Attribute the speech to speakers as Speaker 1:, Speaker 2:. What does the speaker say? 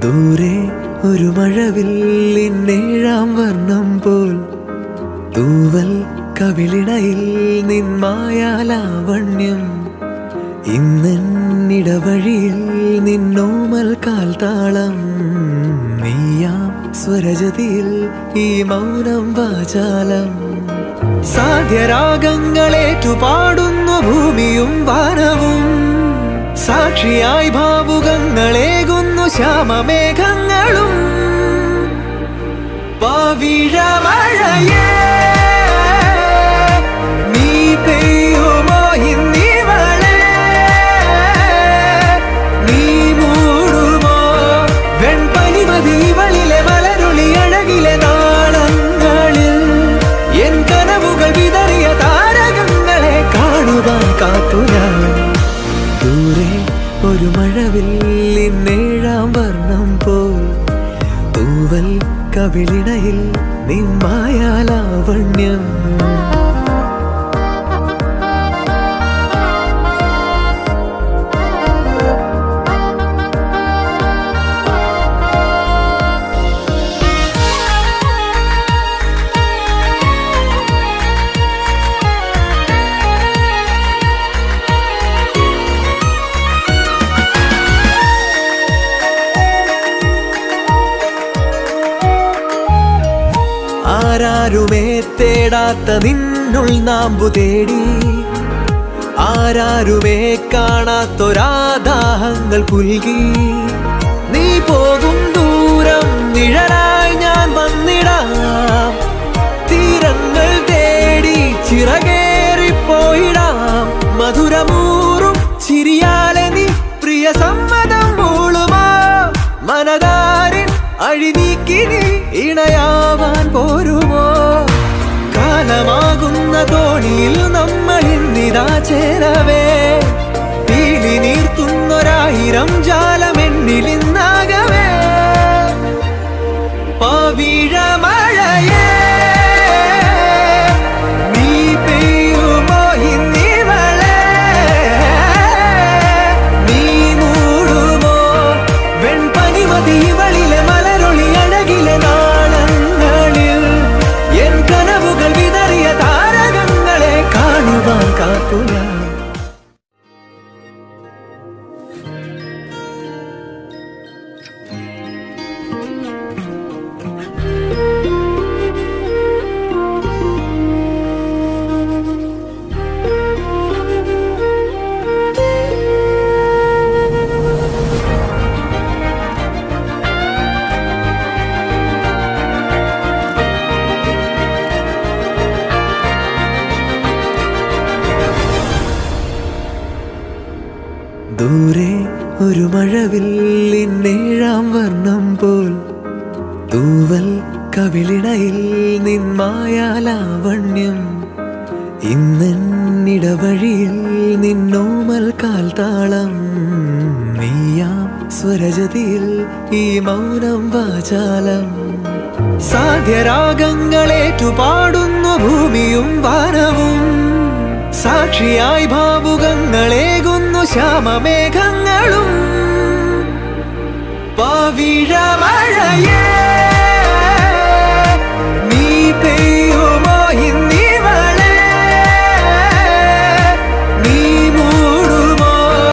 Speaker 1: ദൂരെ ഒരു മഴവില്ലിന്നേഴാം വർണ്ണം പോൽ തൂവൽ കവിളിണയിൽ നിന്മായാലാവണ്യം ഇന്നിടവഴിയിൽ നിന്നോമൽ കാൽത്താളം നീയാം സ്വരജതിയിൽ ഈ മൗനം വാചാലം സാധ്യരാഗങ്ങളേറ്റുപാടുന്നു ഭൂമിയും വാനവും സാക്ഷിയായി ഭാവുകങ്ങളേകുന്നു ശ്യാമമേഘങ്ങളും പവിഴമഴയേ നീ പെയ്യുമോ ഇന്നിവളെ നീ മൂടുമോ വെൺപനിമതി ഇവളിലെ മലരുളി അഴകിലെ നാളങ്ങളിൽ എൻ കനവുകൾ വിതറിയ താരകങ്ങളെ കാണുവാൻ കാത്തു ഞാൻ ദൂരെ ഒരു മഴവില്ലിന്നേഴാം വർണ്ണം പോൽ തൂവൽ കവിളിണയിൽ നിമ്മായാലാവണ്യം ആരാരുമേ തേടാത്ത നിന്നുൾ നാമ്പു തേടി ആരാരുമേ കാണാത്തൊരാദാഹങ്ങൾ പുൽകി നീ പോകും ദൂരം നിഴലായി ഞാൻ വന്നിടാം തീരങ്ങൾ തേടി ചിറകേറിപ്പോയിടാം മധുരമൂറും ചിരിയാലെ നീ പ്രിയ സമ്മതം മൂളുമാ മനതാരിൻ അഴിനീക്കി നീ ഇണയാവാൻ പോരുമോ കാലമാകുന്ന തോണിയിൽ നമ്മൾ ഇന്നിതാ ചേരവേ പീലി നീർത്തുന്നൊരായിരം ജാലമെന്നിൽ ഇന്നാകവേ പവിഴമഴയേ നീ പെയ്യുമോ ഇന്നിവളെ നീ മൂടുമോ വെൺപനിമതി ഇവളിലെ മലരൊളി അഴകിലെ നാളങ്ങളിൽ എൻ കനവുകൾ വിതറിയ താരകങ്ങളെ കാണുവാൻ കാത്തു ഞാൻ ദൂരെ ഒരു മഴവില്ലിന്നേഴാം വർണ്ണം പോൽ തൂവൽ കവിളിണയിൽ നിന്മായാലാവണ്യം ഇന്നിടവഴിയിൽ നിന്നോമൽ കാൽത്താളം നീയാം സ്വരജതിയിൽ ഈ മൗനം വാചാലം സാധ്യരാഗങ്ങളേറ്റുപാടുന്നു ഭൂമിയും വാനവും സാക്ഷിയായി ഭാവുകങ്ങളേകുന്നു ശ്യാമമേഘങ്ങളും പവിഴമഴയേ